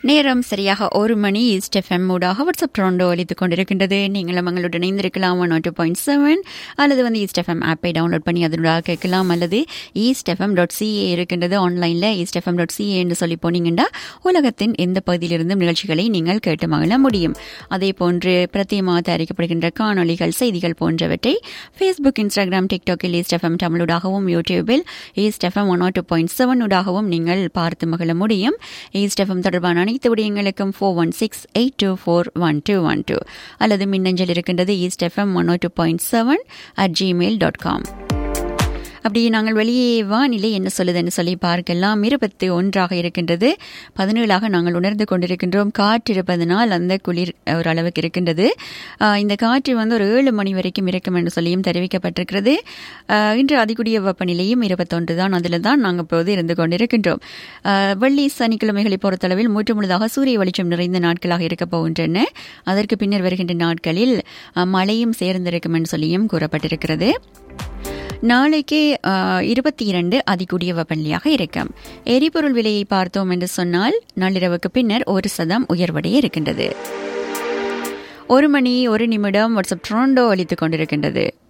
நேரம் சரியாக ஒரு மணி ஈஸ்ட் எஃப்எம் ஊடாக வாட்ஸ்அப் ட்ரோண்டோ அளித்துக் கொண்டிருக்கின்றது நீங்களும் எங்களுடன் இணைந்திருக்கலாம் ஒன் டூ பாயிண்ட் செவன் அல்லது வந்து ஈஸ்ட் எஃப்எம் ஆப்பை டவுன்லோட் பண்ணி அதனூடாக கேட்கலாம் அல்லது ஈஸ்ட் எஃப்எம் டாட் சிஏ இருக்கின்றது ஆன்லைனில் ஈஸ்ட் எஃப்எம் டாட் சிஏ என்று சொல்லி போனீங்கன்னா உலகத்தின் எந்த பகுதியிலிருந்தும் நிகழ்ச்சிகளை நீங்கள் கேட்டு மகிழ முடியும் அதே போன்று பிரத்தியமாக தயாரிக்கப்படுகின்ற காணொலிகள் செய்திகள் போன்றவற்றை ஃபேஸ்புக் இன்ஸ்டாகிராம் டிக்டாக்கில் ஈஸ்ட் எஃப்எம் தமிழூடாகவும் யூடியூபில் East FM one two point seven ஊடாகவும் நீங்கள் பார்த்து மகிழ முடியும் ஈஸ்ட் எஃப்எம் தொடர்பான அனைத்து விடயங்களுக்கும் four one six eight two four one two one two அல்லது மின்னஞ்சல் இருக்கின்றது East FM one two point seven at Gmail dot com அப்படி நாங்கள் வெளியே வானிலை என்ன சொல்லுதுன்னு சொல்லி பார்க்கலாம் இருபத்தி ஒன்றாக இருக்கின்றது பதினேழாக நாங்கள் உணர்ந்து கொண்டிருக்கின்றோம் காற்று இருப்பதனால் அந்த குளிர் ஓரளவுக்கு இருக்கின்றது ஆஹ் இந்த காற்று வந்து ஒரு ஏழு மணி வரைக்கும் இருக்கும் என்று சொல்லியும் தெரிவிக்கப்பட்டிருக்கிறது ஆஹ் இன்று அதிகூடிய வெப்பநிலையும் இருபத்தொன்று தான் அதில் தான் நாங்கள் இப்போது இருந்து கொண்டிருக்கின்றோம் ஆஹ் வெள்ளி சனிக்கிழமைகளை பொறுத்தளவில் மூன்று முழுதாக சூரிய வெளிச்சம் நிறைந்த நாட்களாக இருக்கப் போகின்றன அதற்கு பின்னர் வருகின்ற நாட்களில் ஆஹ் மழையும் சேர்ந்திருக்கும் என்று சொல்லியும் கூறப்பட்டிருக்கிறது நாளைக்கு இருபத்தி இரண்டு அதிகூடிய வெப்பநிலையாக இருக்கும் எரிபொருள் விலையை பார்த்தோம் என்று சொன்னால் நள்ளிரவுக்கு பின்னர் ஒரு சதம் உயர்வடைய இருக்கின்றது ஒரு மணி ஒரு நிமிடம் வாட்ஸ்அப் ட்ரோண்டோ அளித்துக் கொண்டிருக்கின்றது